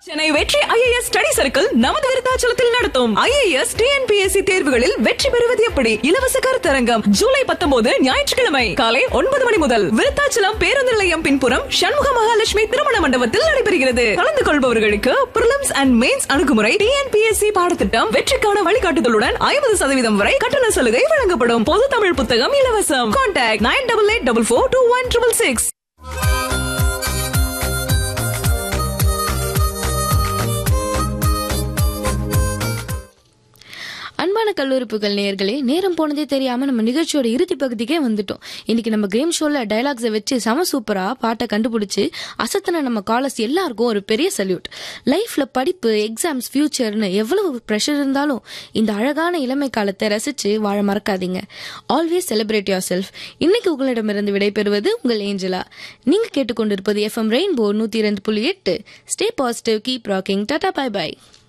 சென்னை வெற்றி IAS study circle நமது விருத்தாச்சலத்தில் நடத்தும் ஐஏஎஸ் டிஎன்பிஎஸ்சி தேர்வுகளில் வெற்றி பெறுவது எப்படி இலவச கருத்தரங்கம் ஜூலை பத்தொன்பது ஞாயிற்றுக்கிழமை காலை ஒன்பது மணி முதல் விருத்தாச்சலம் பேருந்து நிலையம் பின்புறம் சண்முக மகாலட்சுமி திருமண மண்டபத்தில் நடைபெறுகிறது கலந்து கொள்பவர்களுக்கு பிரிலிம்ஸ் அண்ட் மெயின்ஸ் அணுகுமுறை டிஎன்பிஎஸ்சி பாடத்திட்டம் வெற்றிக்கான வழிகாட்டுதலுடன் ஐம்பது சதவீதம் வரை கட்டண சலுகை வழங்கப்படும் பொது தமிழ் புத்தகம் இலவசம் contact nine double eight double four two one triple six அன்பான கல்லூரிப்புகள் நேயர்களே நேரம் போனதே தெரியாம நம்ம நிகழ்ச்சியோட இறுதி பகுதிக்கே வந்துட்டோம் இன்னைக்கு நம்ம கேம் ஷோல டைலாக்ஸை வச்சு செம சூப்பரா பாட்டை கண்டுபிடிச்சு அசத்தின நம்ம காலர்ஸ் எல்லாருக்கும் ஒரு பெரிய சல்யூட் லைஃப்ல படிப்பு எக்ஸாம்ஸ் ஃபியூச்சர்னு எவ்வளவு ப்ரெஷர் இருந்தாலும் இந்த அழகான இளமை காலத்தை ரசிச்சு வாழ மறக்காதீங்க ஆல்வேஸ் செலிப்ரேட் யோர் செல்ஃப் இன்னைக்கு உங்களிடமிருந்து விடைபெறுவது உங்கள் ஏஞ்சலா நீங்க கேட்டுக்கொண்டிருப்பது எஃப்எம் ரெயின்போ நூத்தி இரண்டு புள்ளி எட்டு stay positive keep rocking tata bye by